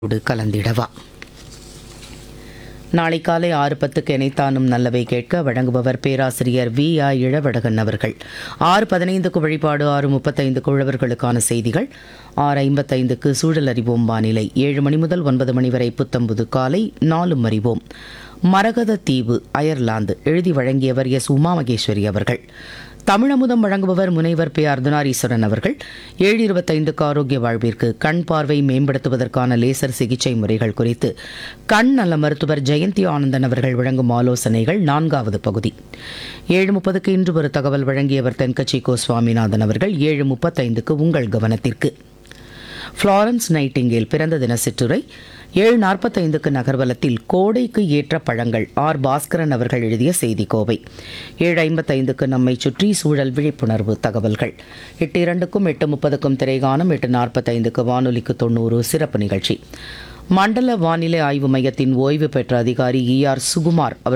ோடு கலந்திடவா நாளை காலை ஆறு பத்துக்கு இணைத்தானும் நல்லவை கேட்க வழங்குபவர் பேராசிரியர் வி ஆ இளவடகன் அவர்கள் ஆறு பதினைந்துக்கு வழிபாடு ஆறு முப்பத்தைந்துக்கு உழவர்களுக்கான செய்திகள் ஆறு ஐம்பத்தைந்துக்கு சூழல் அறிவோம் வானிலை ஏழு மணி முதல் ஒன்பது மணி வரை புத்தம்புது காலை நாலும் அறிவோம் மரகத தீவு அயர்லாந்து எழுதி வழங்கியவர் எஸ் உமா மகேஸ்வரி அவர்கள் தமிழமுதம் வழங்குபவர் முனைவர் பி அர்த்தனாரீஸ்வரன் அவர்கள் ஏழு இருபத்தைந்துக்கு ஆரோக்கிய வாழ்விற்கு கண் பார்வை மேம்படுத்துவதற்கான லேசர் சிகிச்சை முறைகள் குறித்து கண் நல மருத்துவர் ஜெயந்தி ஆனந்தன் அவர்கள் வழங்கும் ஆலோசனைகள் நான்காவது பகுதி ஏழு முப்பதுக்கு இன்று ஒரு தகவல் வழங்கியவர் தென்கட்சி கோ சுவாமிநாதன் அவர்கள் ஏழு முப்பத்தைந்துக்கு உங்கள் கவனத்திற்கு ஃப்ளாரன்ஸ் நைட்டிங்கேல் பிறந்த தின சிற்றுரை ஏழு நாற்பத்தைந்துக்கு நகர்வலத்தில் கோடைக்கு ஏற்ற பழங்கள் ஆர் பாஸ்கரன் அவர்கள் எழுதிய செய்தி கோவை ஏழு ஐம்பத்தைந்துக்கு நம்மை சுற்றி சூழல் விழிப்புணர்வு தகவல்கள் எட்டு இரண்டுக்கும் எட்டு முப்பதுக்கும் திரைகானம் எட்டு நாற்பத்தைந்துக்கு வானொலிக்கு தொண்ணூறு சிறப்பு நிகழ்ச்சி மண்டல வானிலை ஆய்வு மையத்தின் ஓய்வு பெற்ற அதிகாரி இ ஆர் சுகுமார் அவர்